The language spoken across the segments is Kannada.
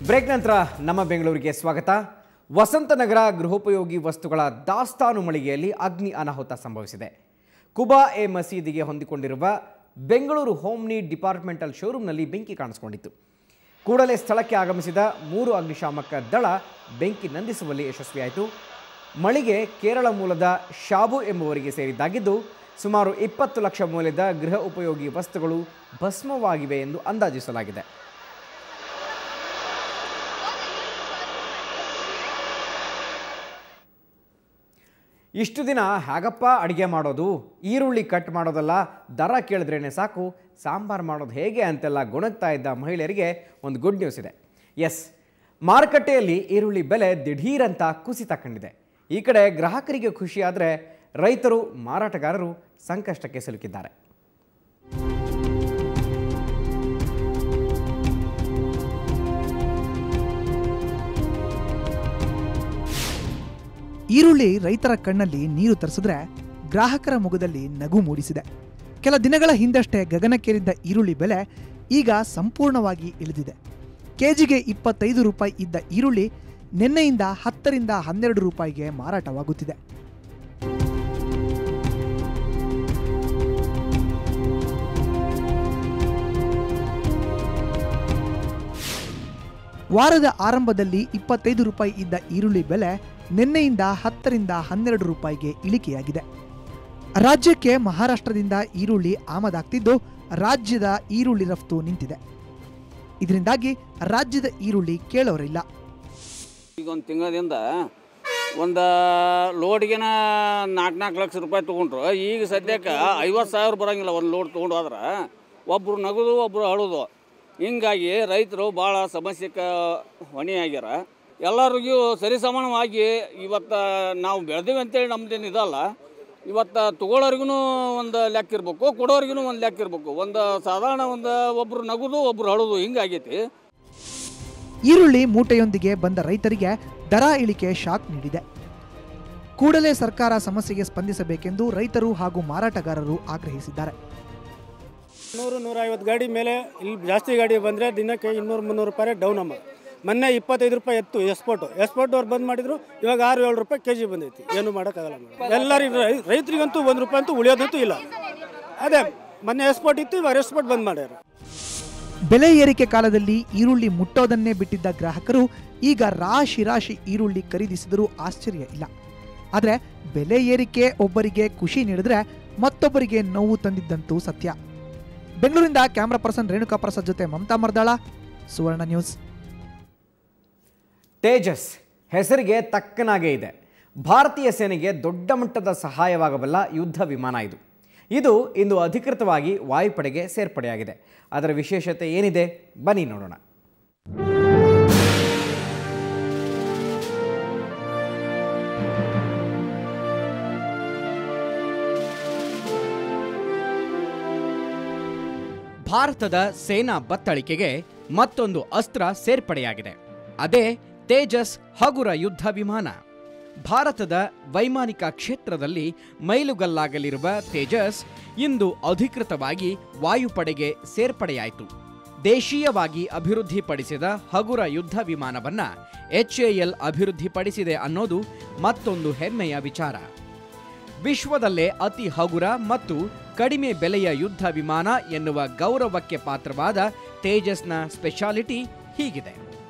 ಬ್ರೇಕ್ ನಂತರ ನಮ್ಮ ಬೆಂಗಳೂರಿಗೆ ಸ್ವಾಗತ ವಸಂತನಗರ ಗೃಹೋಪಯೋಗಿ ವಸ್ತುಗಳ ದಾಸ್ತಾನು ಮಳಿಗೆಯಲ್ಲಿ ಅಗ್ನಿ ಅನಾಹುತ ಸಂಭವಿಸಿದೆ ಕುಬಾ ಎ ಮಸೀದಿಗೆ ಹೊಂದಿಕೊಂಡಿರುವ ಬೆಂಗಳೂರು ಹೋಮ್ ನೀಡ್ ಡಿಪಾರ್ಟ್ಮೆಂಟಲ್ ಶೋರೂಮ್ನಲ್ಲಿ ಬೆಂಕಿ ಕಾಣಿಸಿಕೊಂಡಿತ್ತು ಕೂಡಲೇ ಸ್ಥಳಕ್ಕೆ ಆಗಮಿಸಿದ ಮೂರು ಅಗ್ನಿಶಾಮಕ ದಳ ಬೆಂಕಿ ನಂದಿಸುವಲ್ಲಿ ಯಶಸ್ವಿಯಾಯಿತು ಮಳಿಗೆ ಕೇರಳ ಮೂಲದ ಶಾಬು ಎಂಬುವರಿಗೆ ಸೇರಿದ್ದಾಗಿದ್ದು ಸುಮಾರು ಇಪ್ಪತ್ತು ಲಕ್ಷ ಮೌಲ್ಯದ ಗೃಹ ಉಪಯೋಗಿ ವಸ್ತುಗಳು ಭಸ್ಮವಾಗಿವೆ ಎಂದು ಅಂದಾಜಿಸಲಾಗಿದೆ ಇಷ್ಟು ದಿನ ಹೇಗಪ್ಪ ಅಡುಗೆ ಮಾಡೋದು ಈರುಳ್ಳಿ ಕಟ್ ಮಾಡೋದಲ್ಲ ದರ ಕೇಳಿದ್ರೇನೆ ಸಾಕು ಸಾಂಬಾರು ಮಾಡೋದು ಹೇಗೆ ಅಂತೆಲ್ಲ ಗೊಣಗ್ತಾ ಇದ್ದ ಮಹಿಳೆಯರಿಗೆ ಒಂದು ಗುಡ್ ನ್ಯೂಸ್ ಇದೆ ಎಸ್ ಮಾರುಕಟ್ಟೆಯಲ್ಲಿ ಈರುಳ್ಳಿ ಬೆಲೆ ದಿಢೀರಂತ ಕುಸಿತ ಕಂಡಿದೆ ಈ ಕಡೆ ಗ್ರಾಹಕರಿಗೆ ಖುಷಿಯಾದರೆ ರೈತರು ಮಾರಾಟಗಾರರು ಸಂಕಷ್ಟಕ್ಕೆ ಸಿಲುಕಿದ್ದಾರೆ ಈರುಳ್ಳಿ ರೈತರ ಕಣ್ಣಲ್ಲಿ ನೀರು ತರಿಸಿದ್ರೆ ಗ್ರಾಹಕರ ಮುಖದಲ್ಲಿ ನಗು ಮೂಡಿಸಿದೆ ಕೆಲ ದಿನಗಳ ಹಿಂದಷ್ಟೇ ಗಗನಕ್ಕೇರಿದ್ದ ಈರುಳ್ಳಿ ಬೆಲೆ ಈಗ ಸಂಪೂರ್ಣವಾಗಿ ಇಳಿದಿದೆ ಕೆಜಿಗೆ ಇಪ್ಪತ್ತೈದು ರೂಪಾಯಿ ಇದ್ದ ಈರುಳ್ಳಿ ನಿನ್ನೆಯಿಂದ ಹತ್ತರಿಂದ ಹನ್ನೆರಡು ರೂಪಾಯಿಗೆ ಮಾರಾಟವಾಗುತ್ತಿದೆ ವಾರದ ಆರಂಭದಲ್ಲಿ ಇಪ್ಪತ್ತೈದು ರೂಪಾಯಿ ಇದ್ದ ಈರುಳ್ಳಿ ಬೆಲೆ ನಿನ್ನೆಯಿಂದ ಹತ್ತರಿಂದ ಹನ್ನೆರಡು ರೂಪಾಯಿಗೆ ಇಳಿಕೆಯಾಗಿದೆ ರಾಜ್ಯಕ್ಕೆ ಮಹಾರಾಷ್ಟ್ರದಿಂದ ಈರುಳ್ಳಿ ಆಮದಾಗ್ತಿದ್ದು ರಾಜ್ಯದ ಈರುಳ್ಳಿ ರಫ್ತು ನಿಂತಿದೆ ಇದರಿಂದಾಗಿ ರಾಜ್ಯದ ಈರುಳ್ಳಿ ಕೇಳೋರಿಲ್ಲ ಈಗ ಒಂದು ತಿಂಗಳದಿಂದ ಒಂದು ಲೋಡ್ಗಿನ ನಾಲ್ಕು ನಾಲ್ಕು ಲಕ್ಷ ರೂಪಾಯಿ ತೊಗೊಂಡ್ರು ಈಗ ಸದ್ಯಕ್ಕೆ ಐವತ್ತು ಸಾವಿರ ಬರೋಂಗಿಲ್ಲ ಒಂದು ಲೋಡ್ ತೊಗೊಂಡು ಹೋದ್ರೆ ಒಬ್ಬರು ನಗದು ಒಬ್ಬರು ಅಳುದು ಹಿಂಗಾಗಿ ರೈತರು ಭಾಳ ಸಮಸ್ಯೆಗೆ ಹೊಣೆಯಾಗ್ಯಾರ ಎಲ್ಲರಿಗೂ ಸರಿಸಮಾನವಾಗಿ ಇವತ್ತು ನಾವು ಬೆಳೆದೀವಿ ಅಂತೇಳಿ ನಮ್ದೇನು ಇದಲ್ಲ ಇವತ್ತು ತೊಗೊಳೋರಿಗೂ ಒಂದು ಲೆಕ್ಕ ಇರಬೇಕು ಕೊಡೋರಿಗೂ ಒಂದು ಲೆಕ್ಕ ಇರಬೇಕು ಒಂದು ಸಾಧಾರಣ ಒಂದು ಒಬ್ಬರು ನಗುದು ಒಬ್ಬರು ಅಳುದು ಹಿಂಗಾಗೈತಿ ಈರುಳ್ಳಿ ಮೂಟೆಯೊಂದಿಗೆ ಬಂದ ರೈತರಿಗೆ ದರ ಇಳಿಕೆ ಶಾಕ್ ನೀಡಿದೆ ಕೂಡಲೇ ಸರ್ಕಾರ ಸಮಸ್ಯೆಗೆ ಸ್ಪಂದಿಸಬೇಕೆಂದು ರೈತರು ಹಾಗೂ ಮಾರಾಟಗಾರರು ಆಗ್ರಹಿಸಿದ್ದಾರೆ ನೂರು ನೂರೈವತ್ತು ಗಾಡಿ ಮೇಲೆ ಇಲ್ಲಿ ಜಾಸ್ತಿ ಗಾಡಿ ಬಂದರೆ ದಿನಕ್ಕೆ ಇನ್ನೂರು ಮುನ್ನೂರು ರೂಪಾಯಿ ಡೌನ್ ಅಮ್ಮ ಮೊನ್ನೆ ಇಪ್ಪತ್ತೈದು ರೂಪಾಯಿ ಎತ್ತು ಎಸ್ಪೋರ್ಟು ಎಸ್ಪೋರ್ಟ್ ಅವ್ರು ಬಂದ್ ಮಾಡಿದ್ರು ಇವಾಗ ಆರು ಏಳು ರೂಪಾಯಿ ಕೆ ಜಿ ಬಂದೈತಿ ಏನು ಮಾಡೋಕ್ಕಾಗಲ್ಲ ಮೇಡಮ್ ಎಲ್ಲರಿಗೂ ರೈ- ರೈತರಿಗಂತೂ ಒಂದು ರೂಪಾಯಿ ಅಂತೂ ಉಳಿಯೋದಂತೂ ಇಲ್ಲ ಅದೇ ಮೊನ್ನೆ ಎಸ್ಪೋರ್ಟ್ ಇತ್ತು ಇವಾಗ ಎಸ್ಪೋರ್ಟ್ ಬಂದ್ ಮಾಡ್ಯಾರ ಬೆಲೆ ಏರಿಕೆ ಕಾಲದಲ್ಲಿ ಈರುಳ್ಳಿ ಮುಟ್ಟೋದನ್ನೇ ಬಿಟ್ಟಿದ್ದ ಗ್ರಾಹಕರು ಈಗ ರಾಶಿ ರಾಶಿ ಈರುಳ್ಳಿ ಖರೀದಿಸಿದರೂ ಆಶ್ಚರ್ಯ ಇಲ್ಲ ಆದರೆ ಬೆಲೆ ಏರಿಕೆ ಒಬ್ಬರಿಗೆ ಖುಷಿ ನೀಡಿದ್ರೆ ಮತ್ತೊಬ್ಬರಿಗೆ ನೋವು ತಂದಿದ್ದಂತೂ ಸತ್ಯ ಬೆಂಗಳೂರಿಂದ ಕ್ಯಾಮ್ರಾ ಪರ್ಸನ್ ರೇಣುಕಾ ಪ್ರಸಾದ್ ಜೊತೆ ಮಮತಾ ಮರ್ದಾಳ ಸುವರ್ಣ ನ್ಯೂಸ್ ತೇಜಸ್ ಹೆಸರಿಗೆ ತಕ್ಕನಾಗೇ ಇದೆ ಭಾರತೀಯ ಸೇನೆಗೆ ದೊಡ್ಡ ಮಟ್ಟದ ಸಹಾಯವಾಗಬಲ್ಲ ಯುದ್ಧ ವಿಮಾನ ಇದು ಇದು ಇಂದು ಅಧಿಕೃತವಾಗಿ ವಾಯುಪಡೆಗೆ ಸೇರ್ಪಡೆಯಾಗಿದೆ ಅದರ ವಿಶೇಷತೆ ಏನಿದೆ ಬನ್ನಿ ನೋಡೋಣ ಭಾರತದ ಸೇನಾ ಬತ್ತಳಿಕೆಗೆ ಮತ್ತೊಂದು ಅಸ್ತ್ರ ಸೇರ್ಪಡೆಯಾಗಿದೆ ಅದೇ ತೇಜಸ್ ಹಗುರ ಯುದ್ಧ ವಿಮಾನ ಭಾರತದ ವೈಮಾನಿಕ ಕ್ಷೇತ್ರದಲ್ಲಿ ಮೈಲುಗಲ್ಲಾಗಲಿರುವ ತೇಜಸ್ ಇಂದು ಅಧಿಕೃತವಾಗಿ ವಾಯುಪಡೆಗೆ ಸೇರ್ಪಡೆಯಾಯಿತು ದೇಶೀಯವಾಗಿ ಅಭಿವೃದ್ಧಿಪಡಿಸಿದ ಹಗುರ ಯುದ್ಧ ವಿಮಾನವನ್ನ ಎಚ್ಎಎಲ್ ಅಭಿವೃದ್ಧಿಪಡಿಸಿದೆ ಅನ್ನೋದು ಮತ್ತೊಂದು ಹೆಮ್ಮೆಯ ವಿಚಾರ ವಿಶ್ವದಲ್ಲೇ ಅತಿ ಹಗುರ ಮತ್ತು ಕಡಿಮೆ ಬೆಲೆಯ ಯುದ್ಧ ವಿಮಾನ ಎನ್ನುವ ಗೌರವಕ್ಕೆ ಪಾತ್ರವಾದ ತೇಜಸ್ನ ಸ್ಪೆಷಾಲಿಟಿ ಹೀಗಿದೆ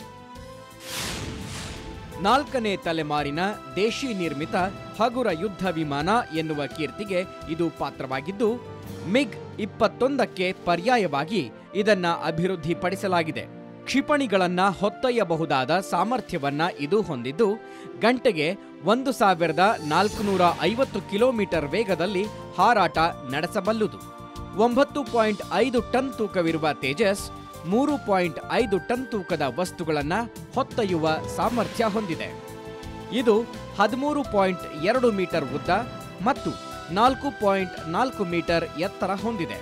ನಾಲ್ಕನೇ ತಲೆಮಾರಿನ ದೇಶಿ ನಿರ್ಮಿತ ಹಗುರ ಯುದ್ಧ ವಿಮಾನ ಎನ್ನುವ ಕೀರ್ತಿಗೆ ಇದು ಪಾತ್ರವಾಗಿದ್ದು ಮಿಗ್ ಇಪ್ಪತ್ತೊಂದಕ್ಕೆ ಪರ್ಯಾಯವಾಗಿ ಇದನ್ನ ಅಭಿವೃದ್ಧಿಪಡಿಸಲಾಗಿದೆ ಕ್ಷಿಪಣಿಗಳನ್ನ ಹೊತ್ತೊಯ್ಯಬಹುದಾದ ಸಾಮರ್ಥ್ಯವನ್ನ ಇದು ಹೊಂದಿದ್ದು ಗಂಟೆಗೆ ಒಂದು ಸಾವಿರದ ನಾಲ್ಕುನೂರ ಐವತ್ತು ಕಿಲೋಮೀಟರ್ ವೇಗದಲ್ಲಿ ಹಾರಾಟ ನಡೆಸಬಲ್ಲುದು ಒಂಬತ್ತು ಪಾಯಿಂಟ್ ಐದು ಟನ್ ತೂಕವಿರುವ ತೇಜಸ್ ಮೂರು ಪಾಯಿಂಟ್ ಐದು ಟನ್ ತೂಕದ ವಸ್ತುಗಳನ್ನು ಹೊತ್ತೊಯ್ಯುವ ಸಾಮರ್ಥ್ಯ ಹೊಂದಿದೆ ಇದು ಹದಿಮೂರು ಪಾಯಿಂಟ್ ಎರಡು ಮೀಟರ್ ಉದ್ದ ಮತ್ತು ನಾಲ್ಕು ಪಾಯಿಂಟ್ ನಾಲ್ಕು ಮೀಟರ್ ಎತ್ತರ ಹೊಂದಿದೆ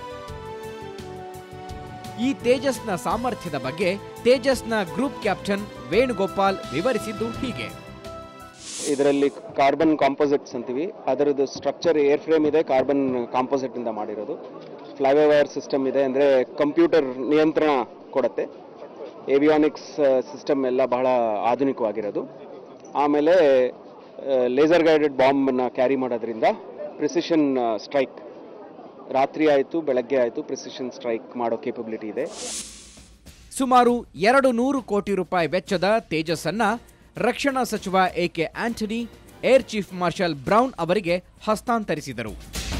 ಈ ತೇಜಸ್ನ ಸಾಮರ್ಥ್ಯದ ಬಗ್ಗೆ ತೇಜಸ್ನ ಗ್ರೂಪ್ ಕ್ಯಾಪ್ಟನ್ ವೇಣುಗೋಪಾಲ್ ವಿವರಿಸಿದ್ದು ಹೀಗೆ ಇದರಲ್ಲಿ ಕಾರ್ಬನ್ ಕಾಂಪೋಸಿಟ್ಸ್ ಅಂತೀವಿ ಅದರದ್ದು ಸ್ಟ್ರಕ್ಚರ್ ಏರ್ ಫ್ರೇಮ್ ಇದೆ ಕಾರ್ಬನ್ ಕಾಂಪೋಸಿಟ್ ಇಂದ ಮಾಡಿರೋದು ಫ್ಲೈವೇ ವೈರ್ ಸಿಸ್ಟಮ್ ಇದೆ ಅಂದರೆ ಕಂಪ್ಯೂಟರ್ ನಿಯಂತ್ರಣ ಕೊಡುತ್ತೆ ಏವಿಯಾನಿಕ್ಸ್ ಸಿಸ್ಟಮ್ ಎಲ್ಲ ಬಹಳ ಆಧುನಿಕವಾಗಿರೋದು ಆಮೇಲೆ ಲೇಸರ್ ಗೈಡೆಡ್ ಬಾಂಬನ್ನು ಕ್ಯಾರಿ ಮಾಡೋದ್ರಿಂದ ಪ್ರಿಸಿಷನ್ ಸ್ಟ್ರೈಕ್ ರಾತ್ರಿ ಆಯಿತು ಬೆಳಗ್ಗೆ ಆಯಿತು ಪ್ರಿಸಿಷನ್ ಸ್ಟ್ರೈಕ್ ಮಾಡೋ ಕೇಪಬಿಲಿಟಿ ಇದೆ ಸುಮಾರು ಎರಡು ನೂರು ಕೋಟಿ ರೂಪಾಯಿ ವೆಚ್ಚದ ತೇಜಸ್ಸನ್ನ ರಕ್ಷಣಾ ಸಚಿವ AK Antony air chief marshal Browne ಅವರಿಗೆ ಹಸ್ತಾಂತರಿಸಿದರು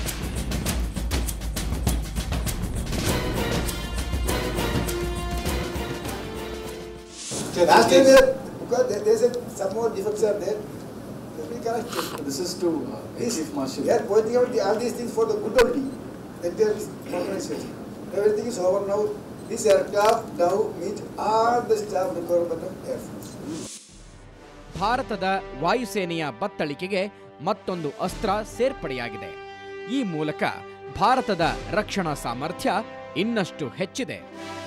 Last time, they- because they, they said some more defects are there, we cannot check. This is to uh, This- Chief Marshal. We are pointing out the, all these things for the good only, that there is organization. Everything is over now. This aircraft now meet all the staff requirement of Air Force. ಭಾರತದ ವಾಯುಸೇನೆಯ ಬತ್ತಳಿಕೆಗೆ ಮತ್ತೊಂದು ಅಸ್ತ್ರ ಸೇರ್ಪಡೆಯಾಗಿದೆ ಈ ಮೂಲಕ ಭಾರತದ ರಕ್ಷಣಾ ಸಾಮರ್ಥ್ಯ ಇನ್ನಷ್ಟು ಹೆಚ್ಚಿದೆ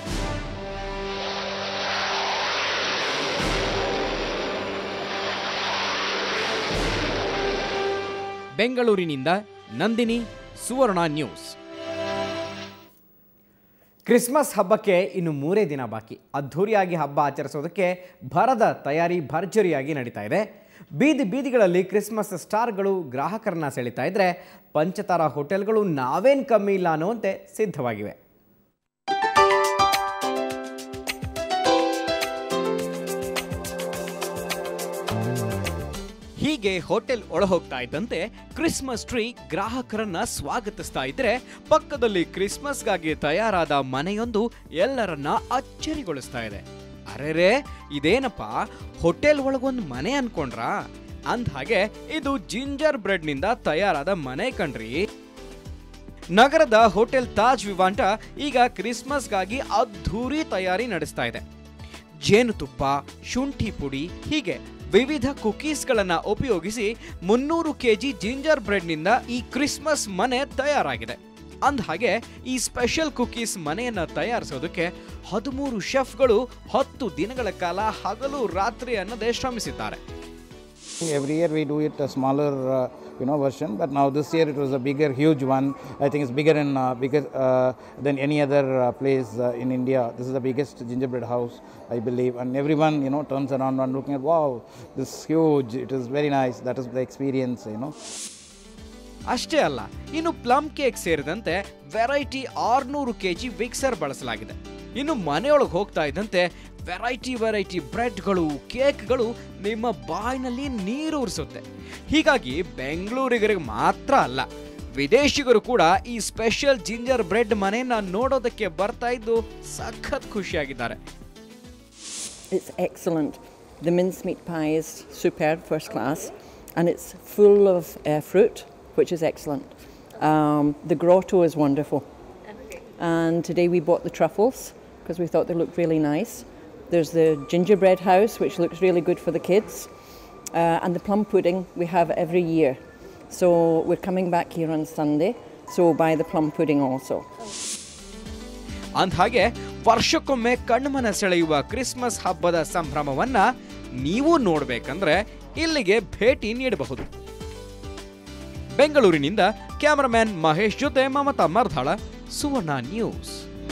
ಬೆಂಗಳೂರಿನಿಂದ ನಂದಿನಿ ಸುವರ್ಣ ನ್ಯೂಸ್ ಕ್ರಿಸ್ಮಸ್ ಹಬ್ಬಕ್ಕೆ ಇನ್ನು ಮೂರೇ ದಿನ ಬಾಕಿ ಅದ್ಧೂರಿಯಾಗಿ ಹಬ್ಬ ಆಚರಿಸೋದಕ್ಕೆ ಭರದ ತಯಾರಿ ಭರ್ಜರಿಯಾಗಿ ನಡೀತಾ ಇದೆ ಬೀದಿ ಬೀದಿಗಳಲ್ಲಿ ಕ್ರಿಸ್ಮಸ್ ಸ್ಟಾರ್ಗಳು ಗ್ರಾಹಕರನ್ನ ಸೆಳೀತಾ ಇದ್ರೆ ಪಂಚತಾರ ಹೋಟೆಲ್ಗಳು ನಾವೇನ್ ಕಮ್ಮಿ ಇಲ್ಲ ಅನ್ನುವಂತೆ ಸಿದ್ಧವಾಗಿವೆ ಹೀಗೆ ಹೋಟೆಲ್ ಒಳಹೋಗ್ತಾ ಇದ್ದಂತೆ ಕ್ರಿಸ್ಮಸ್ ಟ್ರೀ ಗ್ರಾಹಕರನ್ನ ಸ್ವಾಗತಿಸ್ತಾ ಇದ್ರೆ ಪಕ್ಕದಲ್ಲಿ ಕ್ರಿಸ್ಮಸ್ಗಾಗಿ ತಯಾರಾದ ಮನೆಯೊಂದು ಎಲ್ಲರನ್ನ ಅಚ್ಚರಿಗೊಳಿಸ್ತಾ ಇದೆ ಅರೆರೆ ಇದೇನಪ್ಪ ಹೋಟೆಲ್ ಒಳಗೊಂದು ಮನೆ ಅನ್ಕೊಂಡ್ರಾ ಅಂದ್ಹಾಗೆ ಇದು ಜಿಂಜರ್ ಬ್ರೆಡ್ನಿಂದ ತಯಾರಾದ ಮನೆ ಕಣ್ರಿ ನಗರದ ಹೋಟೆಲ್ ತಾಜ್ ವಿವಾಂಟ ಈಗ ಕ್ರಿಸ್ಮಸ್ಗಾಗಿ ಅದ್ಧೂರಿ ತಯಾರಿ ನಡೆಸ್ತಾ ಇದೆ ಜೇನುತುಪ್ಪ ಶುಂಠಿ ಪುಡಿ ಹೀಗೆ ವಿವಿಧ ಕುಕೀಸ್ಗಳನ್ನ ಉಪಯೋಗಿಸಿ ಮುನ್ನೂರು ಕೆಜಿ ಜಿಂಜರ್ ಬ್ರೆಡ್ನಿಂದ ಈ ಕ್ರಿಸ್ಮಸ್ ಮನೆ ತಯಾರಾಗಿದೆ ಅಂದ್ಹಾಗೆ ಈ ಸ್ಪೆಷಲ್ ಕುಕೀಸ್ ಮನೆಯನ್ನ ತಯಾರಿಸೋದಕ್ಕೆ ಹದಿಮೂರು ಶೆಫ್ಗಳು ಹತ್ತು ದಿನಗಳ ಕಾಲ ಹಗಲು ರಾತ್ರಿ ಅನ್ನದೇ ಶ್ರಮಿಸಿದ್ದಾರೆ Every year we do it a smaller, uh, you know, version. But now this year it was a bigger, huge one. I think it's bigger in uh, bigger uh, than any other uh, place uh, in India. This is the biggest gingerbread house, I believe. And everyone, you know, turns around and looking at, wow, this is huge. It is very nice. That is the experience, you know. ಅಷ್ಟೇ ಅಲ್ಲ ಇನ್ನು ಪ್ಲಮ್ ಕೇಕ್ ಸೇರಿದಂತೆ ವೆರೈಟಿ ಆರ್ನೂರು ಕೆಜಿ ವಿಕ್ಸರ್ ಬಳಸಲಾಗಿದೆ ಇನ್ನು ಮನೆಯೊಳಗೆ ಹೋಗ್ತಾ ಇದ್ದಂತೆ ವೆರೈಟಿ ವೆರೈಟಿ ಬ್ರೆಡ್ಗಳು ಕೇಕ್ಗಳು ನಿಮ್ಮ ಬಾಯಿನಲ್ಲಿ ನೀರೂರಿಸುತ್ತೆ ಹೀಗಾಗಿ ಬೆಂಗಳೂರಿಗರಿಗೆ ಮಾತ್ರ ಅಲ್ಲ ವಿದೇಶಿಗರು ಕೂಡ ಈ ಸ್ಪೆಷಲ್ ಜಿಂಜರ್ ಬ್ರೆಡ್ ಮನೆಯನ್ನ ನೋಡೋದಕ್ಕೆ ಬರ್ತಾ ಇದ್ದು ಸಖತ್ ಖುಷಿಯಾಗಿದ್ದಾರೆ It's excellent. The mincemeat pie is superb, first class, and it's full of uh, fruit, which is excellent. Um, the grotto is wonderful. And today we bought the truffles because we thought they looked really nice. There's the gingerbread house, which looks really good for the kids. Uh, and the plum pudding we have every year. So we're coming back here on Sunday, so we'll buy the plum pudding also. ಅಂದ್ಹಾಗೆ ವರ್ಷಕ್ಕೊಮ್ಮೆ ಕಣ್ಮನ ಸೆಳೆಯುವ ಕ್ರಿಸ್ಮಸ್ ಹಬ್ಬದ ಸಂಭ್ರಮವನ್ನ ನೀವು ನೋಡ್ಬೇಕಂದ್ರೆ ಇಲ್ಲಿಗೆ ಭೇಟಿ ನೀಡಬಹುದು ಬೆಂಗಳೂರಿನಿಂದ ಕ್ಯಾಮರಾಮ್ಯಾನ್ ಮಹೇಶ್ ಜೊತೆ ಮಮತಾ ಮರ್ಧಾಳ ಸುವರ್ಣ ನ್ಯೂಸ್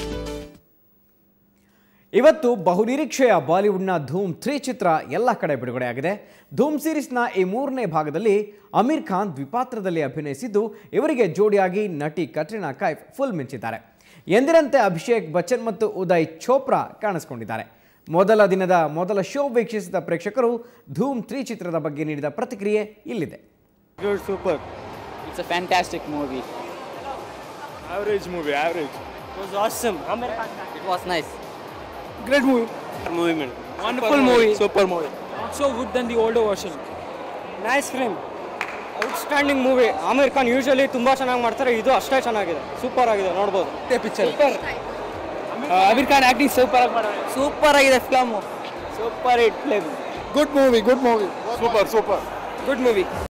ಇವತ್ತು ಬಹುನಿರೀಕ್ಷೆಯ ಬಾಲಿವುಡ್ನ ಧೂಮ್ ತ್ರೀ ಚಿತ್ರ ಎಲ್ಲ ಕಡೆ ಬಿಡುಗಡೆಯಾಗಿದೆ ಧೂಮ್ ಸೀರೀಸ್ನ ಈ ಮೂರನೇ ಭಾಗದಲ್ಲಿ ಅಮೀರ್ ಖಾನ್ ದ್ವಿಪಾತ್ರದಲ್ಲಿ ಅಭಿನಯಿಸಿದ್ದು ಇವರಿಗೆ ಜೋಡಿಯಾಗಿ ನಟಿ ಕಟ್ರಿನಾ ಕೈಫ್ ಫುಲ್ ಮಿಂಚಿದ್ದಾರೆ ಎಂದಿನಂತೆ ಅಭಿಷೇಕ್ ಬಚ್ಚನ್ ಮತ್ತು ಉದಯ್ ಚೋಪ್ರಾ ಕಾಣಿಸಿಕೊಂಡಿದ್ದಾರೆ ಮೊದಲ ದಿನದ ಮೊದಲ ಶೋ ವೀಕ್ಷಿಸಿದ ಪ್ರೇಕ್ಷಕರು ಧೂಮ್ ತ್ರೀ ಚಿತ್ರದ ಬಗ್ಗೆ ನೀಡಿದ ಪ್ರತಿಕ್ರಿಯೆ ಇಲ್ಲಿದೆ Good, super. It's a fantastic movie. Average movie, average. It was awesome. It was nice. Great movie. Movie, man. Wonderful movie. Super movie. Not so good than the older version. Nice film outstanding movie Aamir Khan usually ತುಂಬ ಚೆನ್ನಾಗಿ ಮಾಡ್ತಾರೆ ಇದು ಅಷ್ಟೇ ಚೆನ್ನಾಗಿದೆ ಸೂಪರ್ ಆಗಿದೆ ನೋಡ್ಬೋದು picture Aamir Khan acting super ಆಗಿ ಮಾಡಿದ್ದಾರೆ ಸೂಪರ್ ಆಗಿದೆ film super hit film Good movie, good movie. Super, super. Good movie